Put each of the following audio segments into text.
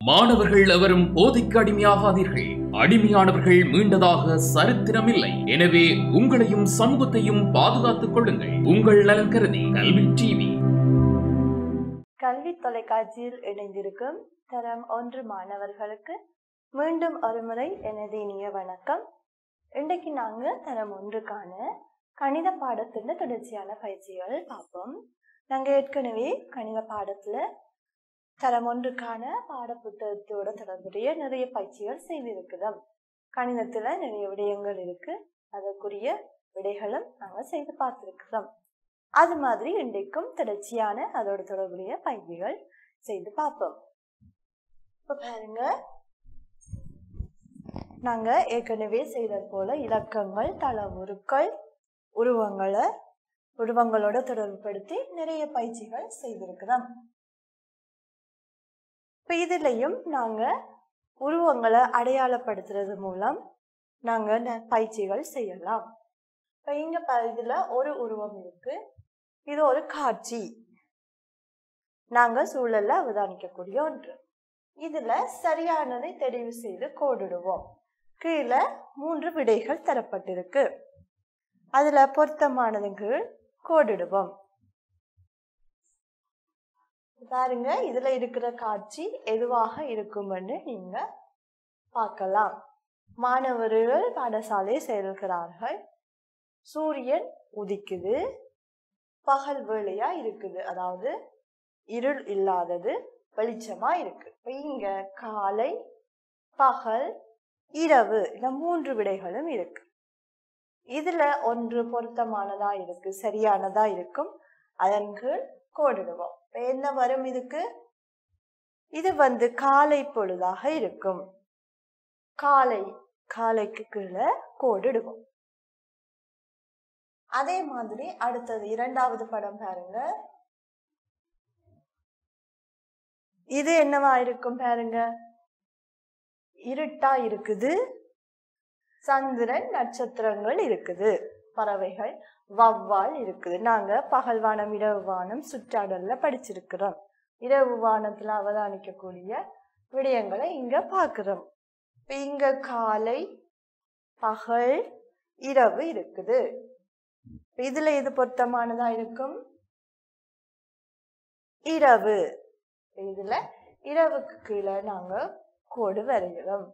மாணவர்கள் எவரும் போதைக்கு அடிமையாகாதீர்கள் அடிமையானவர்கள் மீண்டதாக சரித்திரமில்லை எனவே உங்களையும் சமூகத்தையும் பாதுகாத்துக் கொள்ளுங்கள் உங்கள் நலன் கருதி கல்வி டிவி கல்வி தொலைக்காட்சியில் இணைந்திருக்கும் தரம் ஒன்று மாணவர்களுக்கு மீண்டும் ஒருமுறை எனது இனிய வணக்கம் இன்றைக்கு நாங்க தரம் ஒன்றுக்கான கணித பாடத்துல தொடர்ச்சியான பயிற்சிகள் பார்ப்போம் நாங்க ஏற்கனவே கணித பாடத்துல தரம் ஒன்றுக்கான பாடப்புத்தகத்தோட தொடர்புடைய நிறைய பயிற்சிகள் செய்திருக்கிறோம் கணிதத்துல நிறைய விடயங்கள் இருக்கு அதற்குரிய விடைகளும் நாங்க செய்து பார்த்திருக்கிறோம் அது மாதிரி இன்றைக்கும் தொடர்ச்சியான அதோட தொடர்புடைய பயிற்சிகள் செய்து பார்ப்போம் இப்ப பாருங்க நாங்க ஏற்கனவே செய்தது போல இலக்கங்கள் தளவுருக்கள் உருவங்களை உருவங்களோட தொடர்புபடுத்தி நிறைய பயிற்சிகள் செய்திருக்கிறோம் இப்ப இதுலயும் நாங்க உருவங்களை அடையாளப்படுத்துறது மூலம் நாங்க ந- பயிற்சிகள் செய்யலாம் இப்ப இங்க ப- இதுல ஒரு உருவம் இருக்கு இது ஒரு காட்சி நாங்க சூழல்ல அவதானிக்கக்கூடிய ஒன்று இதுல சரியானதை தெரிவு செய்து கோடிடுவோம் கீழே மூன்று விடைகள் தரப்பட்டிருக்கு அதுல பொருத்தமானது கீழ் கோடிடுவோம் பாருங்க இதுல இருக்கிற காட்சி எதுவாக இருக்கும்னு நீங்க பார்க்கலாம் மாணவர்கள் பாடசாலை செல்கிறார்கள் சூரியன் உதிக்குது பகல் வேளையா இருக்குது அதாவது இருள் இல்லாதது வெளிச்சமா இருக்கு இப்ப இங்க காலை பகல் இரவு இந்த மூன்று விடைகளும் இருக்கு இதுல ஒன்று பொருத்தமானதா இருக்கு சரியானதா இருக்கும் அதன் கீழ் கோடிடுவோம் இப்ப என்ன வரும் இதுக்கு இது வந்து காலை பொழுதாக இருக்கும் காலை காலைக்கு கீழே கோடிடுவோம் அதே மாதிரி அடுத்தது இரண்டாவது படம் பாருங்க இது என்னவா இருக்கும் பாருங்க இருட்டா இருக்குது சந்திரன் நட்சத்திரங்கள் இருக்குது பறவைகள் வவ்வால் இருக்குது நாங்க பகல் வானம் இரவு வானம் சுற்றாடல்ல படிச்சிருக்கிறோம் இரவு வானத்துல அவதானிக்கக்கூடிய விடயங்களை இங்க பார்க்கிறோம் இப்ப இங்க காலை பகல் இரவு இருக்குது இப்ப இதுல எது பொருத்தமானதா இருக்கும் இரவு இதுல இரவுக்கு கீழே நாங்க கோடு வரைகிறோம்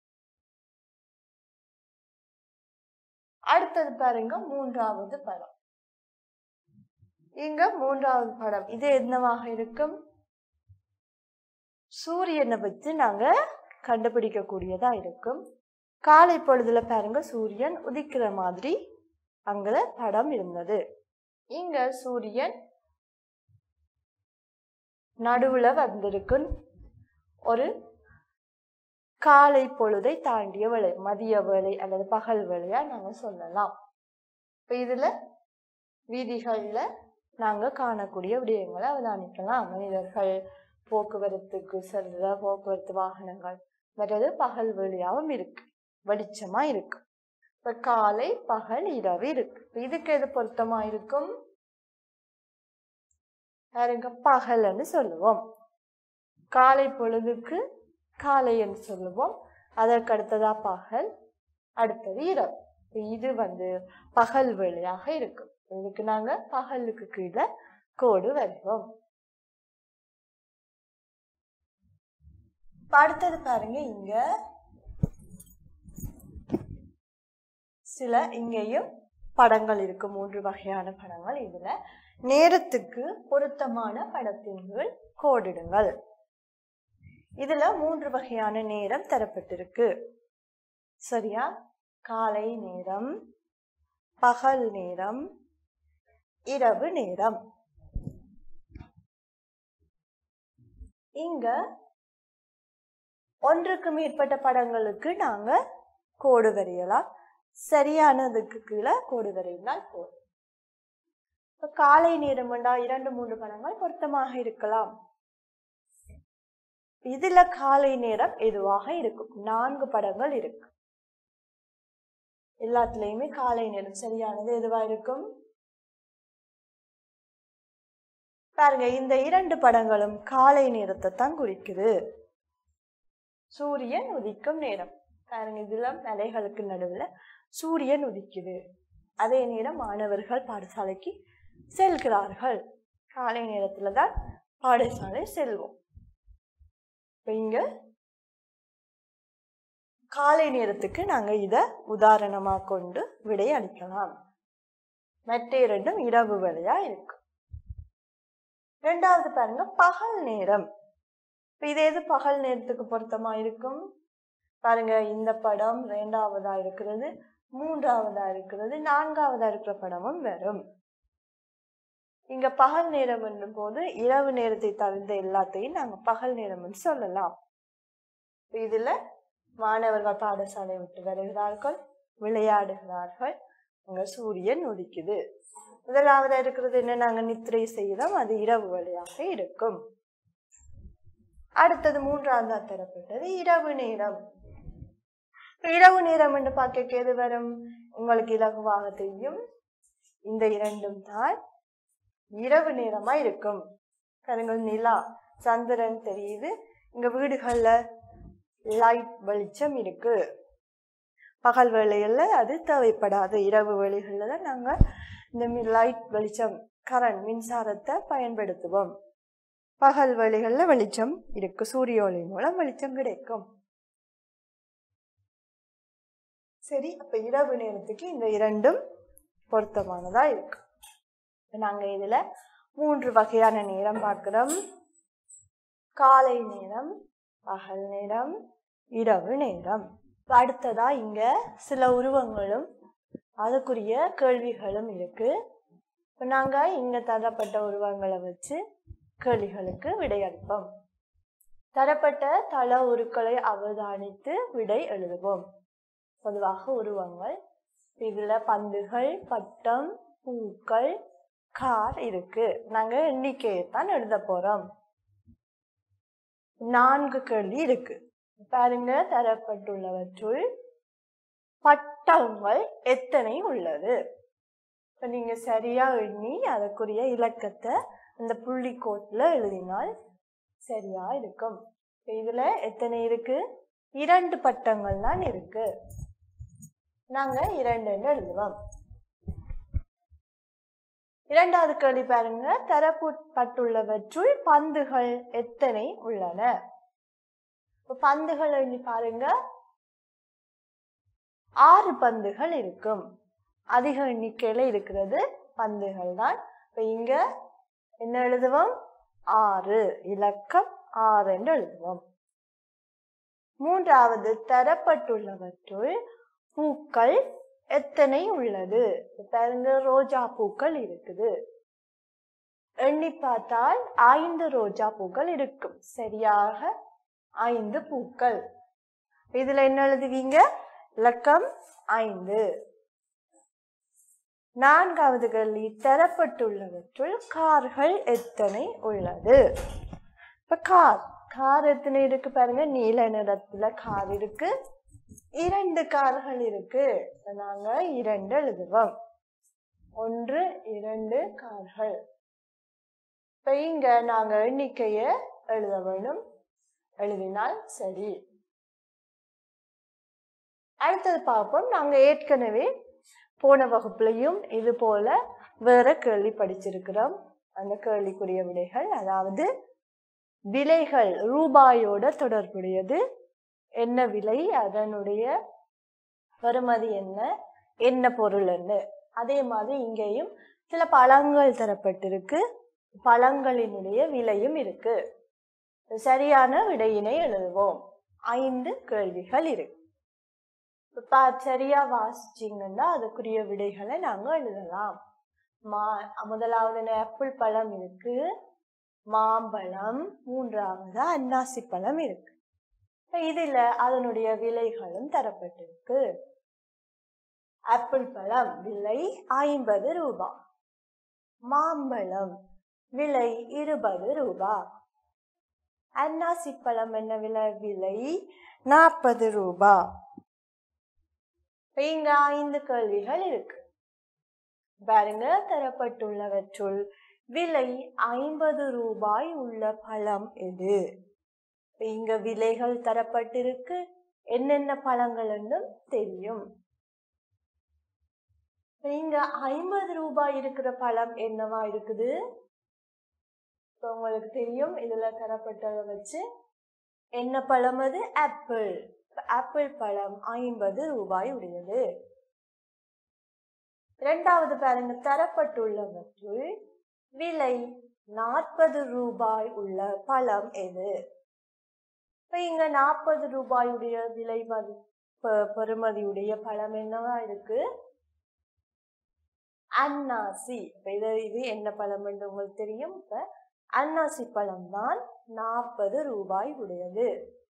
அடுத்தது பாருங்க மூன்றாவது படம் இங்க மூன்றாவது படம் இது என்னவாக இருக்கும் சூரியனை வச்சு நாங்க கண்டுபிடிக்க கூடியதா இருக்கும் காலை பொழுதுல பாருங்க சூரியன் உதிக்கிற மாதிரி அங்க படம் இருந்தது இங்க சூரியன் நடுவுல வந்திருக்கு ஒரு காலை பொழுதை தாண்டிய வேலை மதிய வேலை அல்லது பகல் வேலையா நாங்க சொல்லலாம் இப்ப இதுல வீதிகள்ல நாங்க காணக்கூடிய விடயங்களை அவதானிக்கலாம் மனிதர்கள் போக்குவரத்துக்கு செல்ற போக்குவரத்து வாகனங்கள் மற்றது பகல் வேலையாவும் இருக்கு வெளிச்சமா இருக்கு இப்ப காலை பகல் இரவு இருக்கு இப்ப இதுக்கு எது பொருத்தமா இருக்கும் பாருங்க பகல்னு சொல்லுவோம் காலை பொழுதுக்கு காலை என்று சொல்லுவோம் அதற்கு அடுத்ததா பகல் அடுத்தது இரவு இப்ப இது வந்து பகல் வேளையாக இருக்கும் இதுக்கு நாங்க பகலுக்கு கீழே கோடு வரைவோம் இப்ப அடுத்தது பாருங்க இங்க சில இங்கேயும் படங்கள் இருக்கு மூன்று வகையான படங்கள் இதுல நேரத்துக்கு பொருத்தமான படத்தின் கீழ் கோடிடுங்கள் இதுல மூன்று வகையான நேரம் தரப்பட்டிருக்கு சரியா காலை நேரம் பகல் நேரம் இரவு நேரம் இங்க ஒன்றுக்கு மேற்பட்ட படங்களுக்கு நாங்க கோடு வரையலாம் சரியானதுக்கு கீழே கோடு வரையினால் போதும் இப்ப காலை நேரம்டா இரண்டு மூன்று படங்கள் பொருத்தமாக இருக்கலாம் இதுல காலை நேரம் எதுவாக இருக்கும் நான்கு படங்கள் இருக்கு எல்லாத்துலயுமே காலை நேரம் சரியானது எதுவா இருக்கும் பாருங்க இந்த இரண்டு படங்களும் காலை நேரத்தை தான் குறிக்குது சூரியன் உதிக்கும் நேரம் பாருங்க இதுல மலைகளுக்கு நடுவுல சூரியன் உதிக்குது அதே நேரம் மாணவர்கள் பாடசாலைக்கு செல்கிறார்கள் காலை நேரத்துல தான் பாடசாலை செல்வோம் இப்ப இங்க காலை நேரத்துக்கு நாங்க இத உதாரணமா கொண்டு விடை அளிக்கலாம் மற்ற இரண்டும் இரவு வேலையா இருக்கு ரெண்டாவது பாருங்க பகல் நேரம் இப்ப இது எது பகல் நேரத்துக்கு பொருத்தமா இருக்கும் பாருங்க இந்த படம் ரெண்டாவதா இருக்கிறது மூன்றாவதா இருக்கிறது நான்காவதா இருக்கிற படமும் வரும் இங்க பகல் நேரம் என்னும் போது இரவு நேரத்தை தவிர்த்த எல்லாத்தையும் நாங்க பகல் நேரம்னு சொல்லலாம் இதுல மாணவர்கள் பாடசாலை விட்டு வருகிறார்கள் விளையாடுகிறார்கள் அங்க சூரியன் உதிக்குது முதலாவதா இருக்கிறது என்ன நாங்க நித்திரை செய்யறோம் அது இரவு வேளையாக இருக்கும் அடுத்தது மூன்றாவதா தரப்பட்டது இரவு நேரம் இரவு நேரம் என்று பார்க்க எது வரும் உங்களுக்கு இலகுவாக தெரியும் இந்த இரண்டும் தான் இரவு நேரமா இருக்கும் பாருங்க நிலா சந்திரன் தெரியுது இங்க வீடுகள்ல லைட் வெளிச்சம் இருக்கு பகல் வேளைகள்ல அது தேவைப்படாது இரவு வேளைகள்ல தான் நாங்க இந்த லைட் வெளிச்சம் கரண்ட் மின்சாரத்தை பயன்படுத்துவோம் பகல் வேளைகள்ல வெளிச்சம் இருக்கு சூரிய ஒளி மூலம் வெளிச்சம் கிடைக்கும் சரி அப்ப இரவு நேரத்துக்கு இந்த இரண்டும் பொருத்தமானதா இருக்கு இப்ப நாங்க இதுல மூன்று வகையான நேரம் பார்க்கிறோம் காலை நேரம் பகல் நேரம் இரவு நேரம் இப்ப அடுத்ததா இங்க சில உருவங்களும் அதுக்குரிய கேள்விகளும் இருக்கு இப்ப நாங்க இங்க தரப்பட்ட உருவங்களை வச்சு கேள்விகளுக்கு விடையளிப்போம் தரப்பட்ட தள உருக்களை அவதானித்து விடை எழுதுவோம் பொதுவாக உருவங்கள் இதுல பந்துகள் பட்டம் பூக்கள் கார் இருக்கு நாங்க எண்ணிக்கையை தான் எழுத போறோம் நான்கு கேள்வி இருக்கு பாருங்க தரப்பட்டுள்ளவற்றுள் பட்டங்கள் எத்தனை உள்ளது இப்ப நீங்க சரியா எண்ணி அதற்குரிய இலக்கத்தை அந்த புள்ளி கோட்ல எழுதினால் சரியா இருக்கும் இப்ப இதுல எத்தனை இருக்கு இரண்டு பட்டங்கள் தான் இருக்கு நாங்க இரண்டுன்னு எழுதுவோம் இரண்டாவது கேள்வி பாருங்க தரப்பட்டுள்ளவற்றுள் பந்துகள் எத்தனை உள்ளன இப்ப பந்துகள் எண்ணி பாருங்க ஆறு பந்துகள் இருக்கும் அதிக எண்ணிக்கையில இருக்கிறது பந்துகள் தான் இப்ப இங்க என்ன எழுதுவோம் ஆறு இலக்கம் ஆறு என்று எழுதுவோம் மூன்றாவது தரப்பட்டுள்ளவற்றுள் பூக்கள் எத்தனை உள்ளது இப்ப பாருங்க ரோஜா பூக்கள் இருக்குது எண்ணி பார்த்தால் ஐந்து ரோஜா பூக்கள் இருக்கும் சரியாக ஐந்து பூக்கள் இதுல என்ன எழுதுவீங்க இலக்கம் ஐந்து நான்காவது கேள்வி தரப்பட்டுள்ளவற்றுள் கார்கள் எத்தனை உள்ளது இப்ப கார் கார் எத்தனை இருக்கு பாருங்க நீல நிறத்துல கார் இருக்கு இரண்டு கார்கள் இருக்கு இப்ப நாங்க இரண்டு எழுதுவோம் ஒன்று இரண்டு கார்கள் இப்ப இங்க நாங்க எண்ணிக்கைய எழுத வேணும் எழுதினால் சரி அடுத்தது பார்ப்போம் நாங்க ஏற்கனவே போன வகுப்புலையும் இது போல வேற கேள்வி படிச்சிருக்கிறோம் அந்த கேள்விக்குரிய விடைகள் அதாவது விலைகள் ரூபாயோட தொடர்புடையது என்ன விலை அதனுடைய வருமதி என்ன என்ன பொருள் என்ன அதே மாதிரி இங்கேயும் சில பழங்கள் தரப்பட்டிருக்கு பழங்களினுடைய விலையும் இருக்கு சரியான விடையினை எழுதுவோம் ஐந்து கேள்விகள் இருக்கு இப்ப சரியா வாசிச்சீங்கன்னா அதுக்குரிய விடைகளை நாங்க எழுதலாம் மா முதலாவது ஆப்பிள் பழம் இருக்கு மாம்பழம் மூன்றாவது அன்னாசி பழம் இருக்கு இதுல அதனுடைய விலைகளும் தரப்பட்டிருக்கு ஆப்பிள் பழம் விலை ஐம்பது ரூபாய் மாம்பழம் விலை இருபது ரூபாய் அன்னாசி பழம் என்ன விலை விலை நாற்பது ரூபாய் இங்க ஐந்து கேள்விகள் இருக்கு பாருங்க தரப்பட்டுள்ளவற்றுள் விலை ஐம்பது ரூபாய் உள்ள பழம் எது இப்ப இங்க விலைகள் தரப்பட்டிருக்கு என்னென்ன பழங்கள்னு தெரியும் இப்ப இங்க ஐம்பது ரூபாய் இருக்கிற பழம் என்னவா இருக்குது இப்ப உங்களுக்கு தெரியும் இதுல தரப்பட்டதை வச்சு என்ன பழம் அது ஆப்பிள் ஆப்பிள் பழம் ஐம்பது ரூபாய் உடையது இரண்டாவது பாருங்க தரப்பட்டுள்ளவற்றுள் விலை நாற்பது ரூபாய் உள்ள பழம் எது இப்ப இங்க நாற்பது ரூபாயுடைய விலை மதி பெ- பெறுமதியுடைய பழம் என்னவா இருக்கு அன்னாசி இப்ப இது இது என்ன பழம் என்று உங்களுக்கு தெரியும் இப்ப அன்னாசி பழம் தான் நாற்பது ரூபாய் உடையது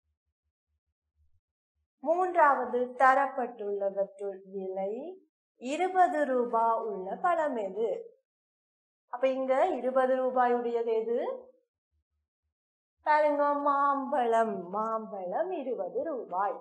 மூன்றாவது தரப்பட்டுள்ளவற்றுள் விலை இருபது ரூபாய் உள்ள பழம் எது அப்ப இங்க இருபது ரூபாயுடையது எது பாருங்க மாம்பழம் மாம்பழம் இருபது ரூபாய்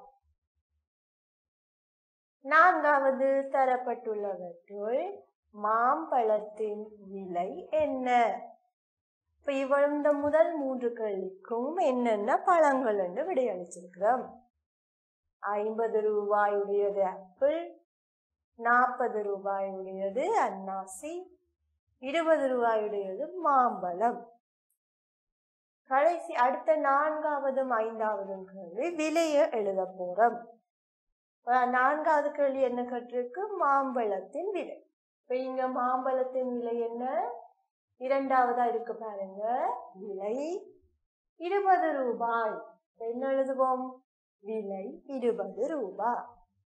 நான்காவது தரப்பட்டுள்ளவற்றுள் மாம்பழத்தின் விலை என்ன இப்ப இவ இந்த முதல் மூன்று கேள்விக்கும் என்னென்ன பழங்கள் என்று விடையளிச்சிருக்கிறோம் ஐம்பது ரூபாயுடையது ஆப்பிள் நாற்பது ரூபாயுடையது அன்னாசி இருபது ரூபாயுடையது மாம்பழம் கடைசி அடுத்த நான்காவதும் ஐந்தாவதும் கேள்வி விலையை எழுத போறோம் அஹ் நான்காவது கேள்வி என்ன கற்றிருக்கு மாம்பழத்தின் விலை இப்ப இங்க மாம்பழத்தின் விலை என்ன இரண்டாவதா இருக்கு பாருங்க விலை இருபது ரூபாய் இப்ப என்ன எழுதுவோம் விலை இருபது ரூபாய்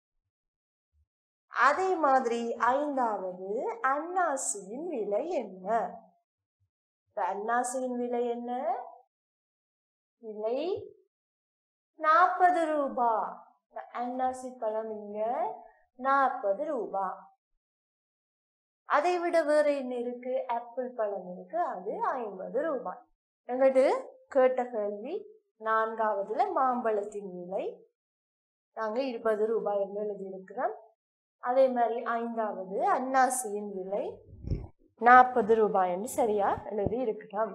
அதே மாதிரி ஐந்தாவது அன்னாசியின் விலை என்ன இப்ப அன்னாசியின் விலை என்ன விலை நாற்பது ரூபாய் இப்ப அன்னாசி பழம் இங்க நாற்பது ரூபாய் அதை விட வேற என்ன இருக்கு ஆப்பிள் பழம் இருக்கு அது ஐம்பது ரூபாய் எங்கிட்டு கேட்ட கேள்வி நான்காவதுல மாம்பழத்தின் விலை நாங்க இருபது ரூபாய் என்று எழுதியிருக்கிறோம் அதே மாதிரி ஐந்தாவது அன்னாசியின் விலை நாற்பது ரூபாய் என்று சரியா எழுதி இருக்கிறோம்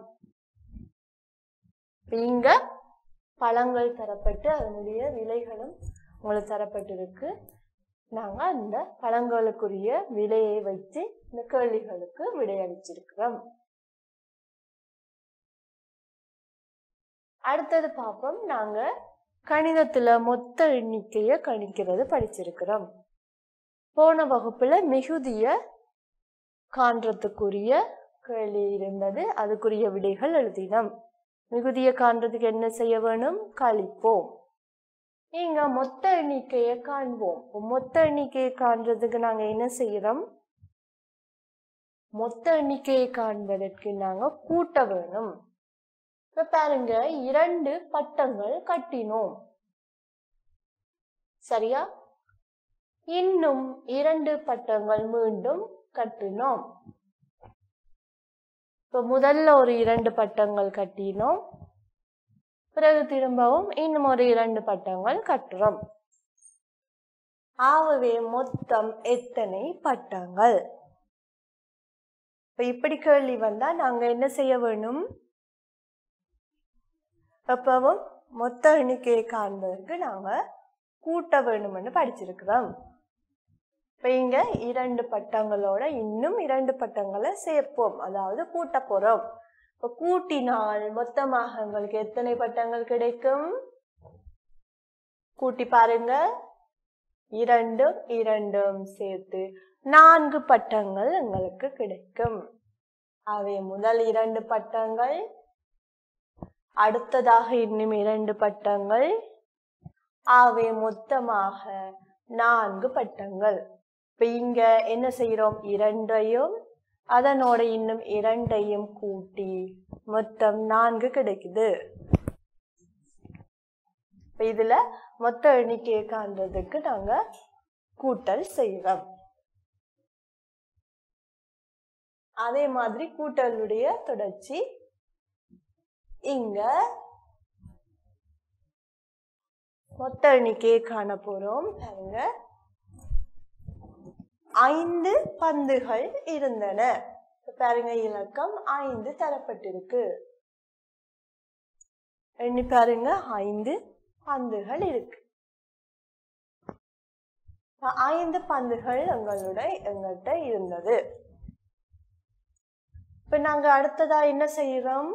இப்ப இங்க பழங்கள் தரப்பட்டு அதனுடைய விலைகளும் உங்களுக்கு தரப்பட்டிருக்கு நாங்க அந்த பழங்களுக்குரிய விலையை வைத்து இந்த கேள்விகளுக்கு விடையளிச்சிருக்கிறோம் அடுத்தது பார்ப்போம் நாங்க கணிதத்துல மொத்த எண்ணிக்கைய கணிக்கிறது படிச்சிருக்கிறோம் போன வகுப்புல மிகுதிய காண்றதுக்குரிய கேள்வி இருந்தது அதுக்குரிய விடைகள் எழுதினோம் மிகுதிய காண்றதுக்கு என்ன செய்ய வேணும் கழிப்போம் இங்க மொத்த எண்ணிக்கையை காண்போம் இப்ப மொத்த எண்ணிக்கையை காண்றதுக்கு நாங்க என்ன செய்யறோம் மொத்த எண்ணிக்கையை காண்பதற்கு நாங்க கூட்ட வேணும் இப்ப பாருங்க இரண்டு பட்டங்கள் கட்டினோம் சரியா இன்னும் இரண்டு பட்டங்கள் மீண்டும் கட்டினோம் இப்ப முதல்ல ஒரு இரண்டு பட்டங்கள் கட்டினோம் பிறகு திரும்பவும் இன்னும் ஒரு இரண்டு பட்டங்கள் கட்டுறோம் ஆகவே மொத்தம் எத்தனை பட்டங்கள் இப்ப இப்படி கேள்வி வந்தா நாங்க என்ன செய்ய வேணும் எப்பவும் மொத்த எண்ணிக்கையை காண்பதற்கு நாங்க கூட்ட வேணும்னு படிச்சிருக்கிறோம் இப்ப இங்க இரண்டு பட்டங்களோட இன்னும் இரண்டு பட்டங்களை சேர்ப்போம் அதாவது கூட்ட போறோம் இப்ப கூட்டினால் மொத்தமாக உங்களுக்கு எத்தனை பட்டங்கள் கிடைக்கும் கூட்டி பாருங்க இரண்டும் இரண்டும் சேர்த்து நான்கு பட்டங்கள் உங்களுக்கு கிடைக்கும் அவை முதல் இரண்டு பட்டங்கள் அடுத்ததாக இன்னும் இரண்டு பட்டங்கள் ஆகவே மொத்தமாக நான்கு பட்டங்கள் இப்ப இங்க என்ன செய்யறோம் இரண்டையும் அதனோட இன்னும் இரண்டையும் கூட்டி மொத்தம் நான்கு கிடைக்குது இப்ப இதுல மொத்த எண்ணிக்கையை காண்றதுக்கு நாங்க கூட்டல் செய்யறோம் அதே மாதிரி கூட்டலுடைய தொடர்ச்சி இங்க மொத்த எண்ணிக்கையை காண போறோம் பாருங்க ஐந்து பந்துகள் இருந்தன இப்ப பாருங்க இலக்கம் ஐந்து தரப்பட்டிருக்கு எண்ணி பாருங்க ஐந்து பந்துகள் இருக்கு இப்ப ஐந்து பந்துகள் எங்களுடைய எங்கள்கிட்ட இருந்தது இப்ப நாங்க அடுத்ததா என்ன செய்யறோம்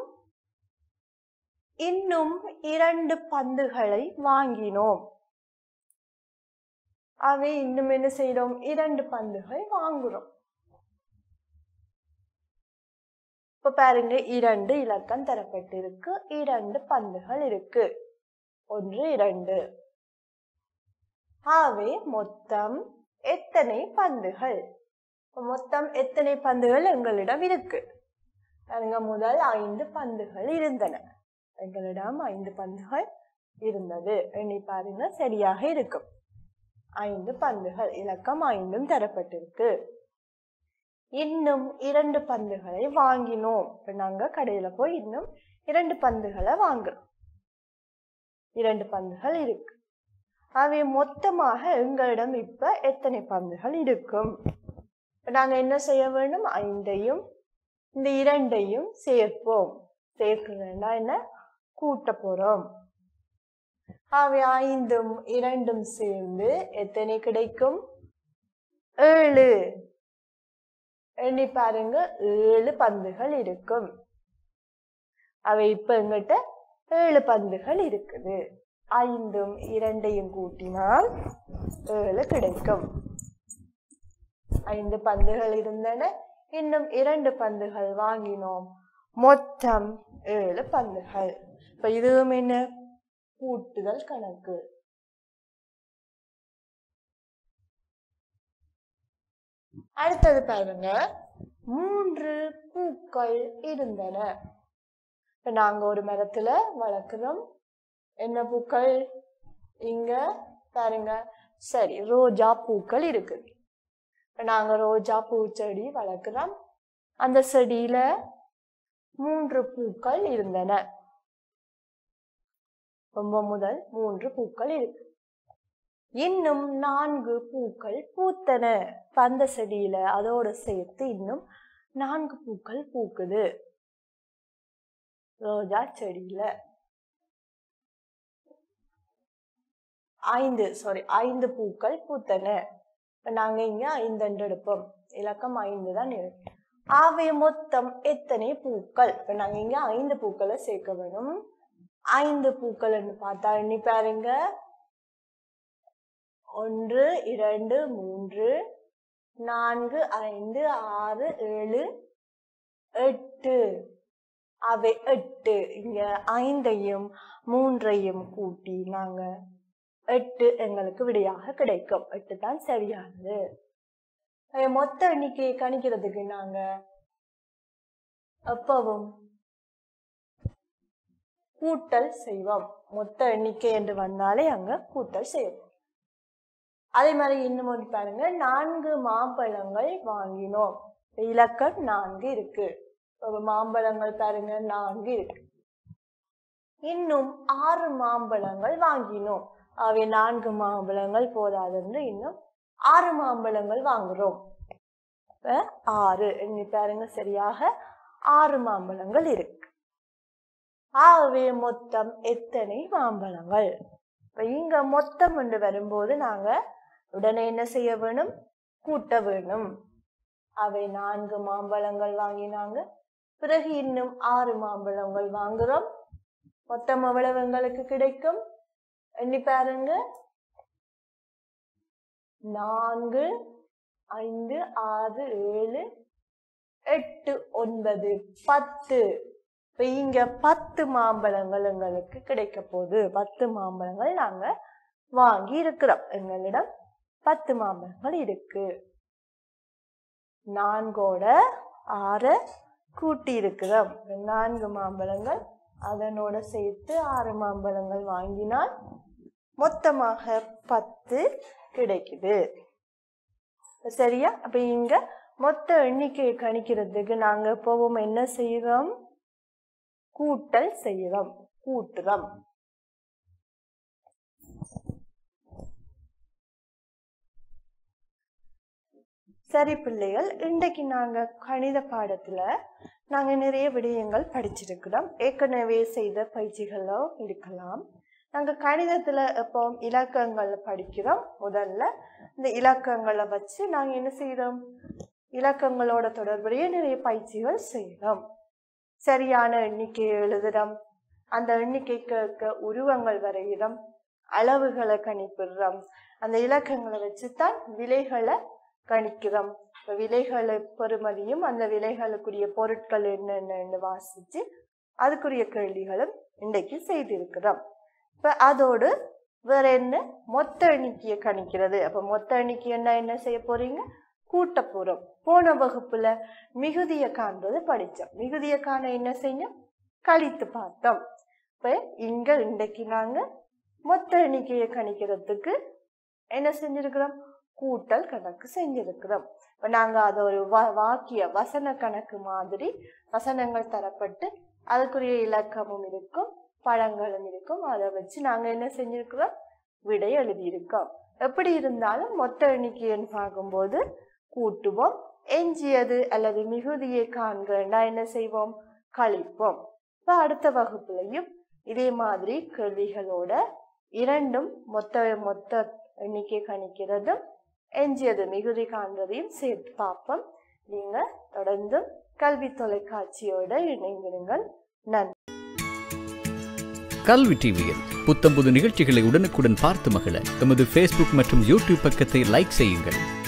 இன்னும் இரண்டு பந்துகளை வாங்கினோம் அவை இன்னும் என்ன செய்யறோம் இரண்டு பந்துகள் வாங்குறோம் இப்ப பாருங்க இரண்டு இலக்கம் தரப்பட்டிருக்கு இரண்டு பந்துகள் இருக்கு ஒன்று இரண்டு ஆகவே மொத்தம் எத்தனை பந்துகள் இப்ப மொத்தம் எத்தனை பந்துகள் எங்களிடம் இருக்கு பாருங்க முதல் ஐந்து பந்துகள் இருந்தன எங்களிடம் ஐந்து பந்துகள் இருந்தது எண்ணி பாருங்க சரியாக இருக்கும் ஐந்து பந்துகள் இலக்கம் ஐந்தும் தரப்பட்டிருக்கு இன்னும் இரண்டு பந்துகளை வாங்கினோம் இப்ப நாங்க கடையில போய் இன்னும் இரண்டு பந்துகளை வாங்குறோம் இரண்டு பந்துகள் இருக்கு அவை மொத்தமாக எங்களிடம் இப்ப எத்தனை பந்துகள் இருக்கும் இப்ப நாங்க என்ன செய்ய வேண்டும் ஐந்தையும் இந்த இரண்டையும் சேர்ப்போம் சேர்க்கிறதுனா என்ன கூட்ட போறோம் அவை ஐந்தும் இரண்டும் சேர்ந்து எத்தனை கிடைக்கும் ஏழு எண்ணி பாருங்க ஏழு பந்துகள் இருக்கும் அவை இப்ப எங்கிட்ட ஏழு பந்துகள் இருக்குது ஐந்தும் இரண்டையும் கூட்டினால் ஏழு கிடைக்கும் ஐந்து பந்துகள் இருந்தன இன்னும் இரண்டு பந்துகள் வாங்கினோம் மொத்தம் ஏழு பந்துகள் இப்ப இதுவும் என்ன கூட்டுதல் கணக்கு அடுத்தது பாருங்க மூன்று பூக்கள் இருந்தன இப்ப நாங்க ஒரு மரத்துல வளர்க்கிறோம் என்ன பூக்கள் இங்க பாருங்க சரி ரோஜா பூக்கள் இருக்குது இப்ப நாங்க ரோஜா பூச்செடி வளர்க்கிறோம் அந்த செடியில மூன்று பூக்கள் இருந்தன ரொம்ப முதல் மூன்று பூக்கள் இருக்கு இன்னும் நான்கு பூக்கள் பூத்தன பந்த செடியில அதோட சேர்த்து இன்னும் நான்கு பூக்கள் பூக்குது ரோஜா செடியில ஐந்து சாரி ஐந்து பூக்கள் பூத்தன இப்ப நாங்க இங்க ஐந்து எடுப்போம் இலக்கம் ஐந்து தான் இருக்கு ஆவே மொத்தம் எத்தனை பூக்கள் இப்ப நாங்க இங்க ஐந்து பூக்களை சேர்க்க வேணும் ஐந்து பூக்கள்னு பார்த்தா எண்ணி பாருங்க ஒன்று இரண்டு மூன்று நான்கு ஐந்து ஆறு ஏழு எட்டு அவை எட்டு இங்க ஐந்தையும் மூன்றையும் கூட்டி நாங்க எட்டு எங்களுக்கு விடையாக கிடைக்கும் எட்டு தான் சரியானது அஹ் மொத்த எண்ணிக்கையை கணிக்கிறதுக்கு நாங்க எப்பவும் கூட்டல் செய்வோம் மொத்த எண்ணிக்கை என்று வந்தாலே அங்க கூட்டல் செய்வோம் அதே மாதிரி இன்னும் ஒன்று பாருங்க நான்கு மாம்பழங்கள் வாங்கினோம் இலக்கம் நான்கு இருக்கு ஒரு மாம்பழங்கள் பாருங்க நான்கு இருக்கு இன்னும் ஆறு மாம்பழங்கள் வாங்கினோம் அவை நான்கு மாம்பழங்கள் போதாதுன்னு இன்னும் ஆறு மாம்பழங்கள் வாங்குறோம் இப்ப ஆறு எண்ணி பாருங்க சரியாக ஆறு மாம்பழங்கள் இருக்கு ஆகவே மொத்தம் எத்தனை மாம்பழங்கள் இப்ப இங்க மொத்தம் என்று வரும்போது நாங்க உடனே என்ன செய்ய வேணும் கூட்ட வேணும் அவை நான்கு மாம்பழங்கள் வாங்கினாங்க பிறகு இன்னும் ஆறு மாம்பழங்கள் வாங்குறோம் மொத்தம் எவ்வளவு எங்களுக்கு கிடைக்கும் எண்ணி பாருங்க நான்கு ஐந்து ஆறு ஏழு எட்டு ஒன்பது பத்து இப்ப இங்க பத்து மாம்பழங்கள் எங்களுக்கு கிடைக்க போகுது பத்து மாம்பழங்கள் நாங்க வாங்கி இருக்கிறோம் எங்களிடம் பத்து மாம்பழங்கள் இருக்கு நான்கோட ஆற கூட்டி இருக்கிறோம் நான்கு மாம்பழங்கள் அதனோட சேர்த்து ஆறு மாம்பழங்கள் வாங்கினால் மொத்தமாக பத்து கிடைக்குது சரியா அப்ப இங்க மொத்த எண்ணிக்கையை கணிக்கிறதுக்கு நாங்க எப்பவும் என்ன செய்யறோம் கூட்டல் செய்யறோம் கூட்டுறோம் சரி பிள்ளைகள் இன்றைக்கு நாங்க கணித பாடத்துல நாங்கள் நிறைய விடயங்கள் படிச்சிருக்கிறோம் ஏற்கனவே செய்த பயிற்சிகளோ இருக்கலாம் நாங்கள் கணிதத்தில் எப்போ இலக்கங்களை படிக்கிறோம் முதல்ல இந்த இலக்கங்களை வச்சு நாங்கள் என்ன செய்கிறோம் இலக்கங்களோட தொடர்புடைய நிறைய பயிற்சிகள் செய்கிறோம் சரியான எண்ணிக்கையை எழுதுகிறோம் அந்த எண்ணிக்கைக்கு உருவங்கள் வரைகிறோம் அளவுகளை கணிப்பிடுறோம் அந்த இலக்கங்களை வச்சுத்தான் விலைகளை கணிக்கிறோம் இப்போ விலைகளை பெறுமதியும் அந்த விலைகளுக்குரிய பொருட்கள் என்னென்னு வாசித்து அதுக்குரிய கேள்விகளும் இன்றைக்கு செய்திருக்கிறோம் இப்போ அதோடு வேற என்ன மொத்த எண்ணிக்கையை கணிக்கிறது அப்போ மொத்த எண்ணிக்கை என்ன என்ன செய்ய போறீங்க கூட்ட போறோம் போன வகுப்புல மிகுதியை காண்றது படித்தோம் மிகுதியை காண என்ன செய்யும் கழித்து பார்த்தோம் இப்போ இங்க இன்றைக்கு நாங்க மொத்த எண்ணிக்கையை கணிக்கிறதுக்கு என்ன செஞ்சிருக்கிறோம் கூட்டல் கணக்கு செஞ்சிருக்கிறோம் இப்போ நாங்கள் அதை ஒரு வா வாக்கிய வசன கணக்கு மாதிரி வசனங்கள் தரப்பட்டு அதுக்குரிய இலக்கமும் இருக்கும் பழங்களும் இருக்கும் அதை வச்சு நாங்கள் என்ன செஞ்சிருக்கிறோம் விடை எழுதியிருக்கோம் எப்படி இருந்தாலும் மொத்த எண்ணிக்கைன்னு பார்க்கும்போது கூட்டுவோம் எஞ்சியது அல்லது மிகுதியை காண்கிறா என்ன செய்வோம் கழிப்போம் இப்போ அடுத்த வகுப்புலையும் இதே மாதிரி கேள்விகளோட இரண்டும் மொத்த மொத்த எண்ணிக்கை கணிக்கிறதும் எஞ்சியது மிகுதி காண்றதையும் சேர்த்து பார்ப்போம் நீங்க தொடர்ந்து கல்வி தொலைக்காட்சியோட இணைந்திருங்கள் நன்றி கல்வி டிவியில் புத்தம்புது நிகழ்ச்சிகளை உடனுக்குடன் பார்த்து மகிழ எமது ஃபேஸ்புக் மற்றும் யூடியூப் பக்கத்தை லைக் செய்யுங்கள்